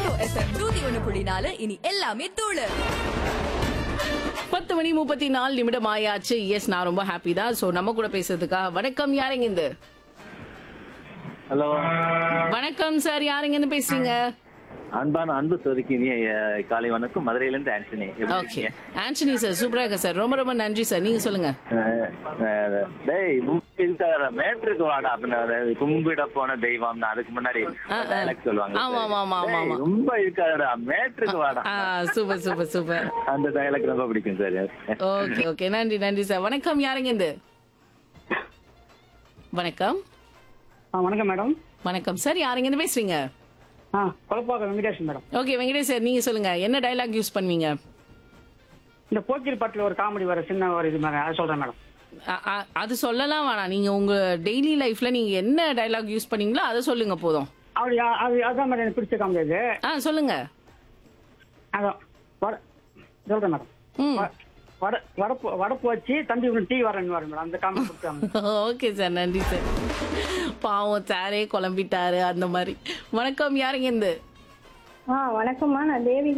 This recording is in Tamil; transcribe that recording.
ரேடியோ எஃப்எம் நூத்தி ஒண்ணு புள்ளி நாலு இனி எல்லாமே தூளு பத்து மணி முப்பத்தி நாலு நிமிடம் ஆயாச்சு எஸ் நான் ரொம்ப ஹாப்பி தான் சோ நம்ம கூட பேசுறதுக்கா வணக்கம் யாருங்க இந்த ஹலோ வணக்கம் சார் யாருங்க இருந்து பேசுறீங்க அன்பான அன்பு சோதிக்கு இனிய அஹ், காலை வணக்கம் மதுரையில இருந்து ஆண்டனி எப்படி ஓகே இருக்கீங்க? ஆண்டனி சார் சூப்பரா இருக்கு சார் ரொம்ப ரொம்ப நன்றி சார் நீங்க சொல்லுங்க அஹ், அஹ், டேய் முக்கிய மேட்ருக்கு வாடா அப்படின்னு கும்பிட போன தெய்வம் அதுக்கு முன்னாடி ஆ. dialogue சொல்லுவாங்க ஆமா, ஆமா, ஆமா, ஆமா, ஆமா. டேய், ரொம்ப இருக்காதடா மேட்ருக்கு வாடா ஆ சூப்பர் சூப்பர் சூப்பர் அந்த டயலாக் ரொம்ப பிடிக்கும் சார் ஓகே ஓகே நன்றி நன்றி சார் வணக்கம் யாருங்க இந்த வணக்கம் ஆ வணக்கம் மேடம் வணக்கம் சார் யாருங்க இருந்து பேசுறீங்க ஆ Kolappakkam Venkateshan madam okay Venkatesh sir நீங்க சொல்லுங்க என்ன டயலாக் யூஸ் பண்ணுவீங்க இந்த போக்கிரி பாட்டில் ஒரு காமெடி வர சின்ன ஒரு இது மேடம் அதை சொல்றேன் மேடம் அ- அ- அது சொல்லலாம் வேணாம் நீங்க உங்க டெய்லி லைஃப்ல நீங்க என்ன டயலாக் யூஸ் பண்ணீங்களோ அதை சொல்லுங்க போதும் அப்படி ஆ- அது அதுதான் மேடம் எனக்கு பிடிச்ச காமெடி அது ஆ சொல்லுங்க அதான் வட சொல்றேன் மேடம் ம் வ- வட வடப்பு வடப்பு வச்சு தம்பி ஒன்று டீ வரேன்னு வரேன் மேடம் அந்த காமெடி பிடிச்சாங்க ஓகே சார் நன்றி சார் பாவம் சாரே குழம்பிட்டாரு அந்த மாதிரி வணக்கம் யாருங்க இந்த ஆ வணக்கம்மா நான் தேவி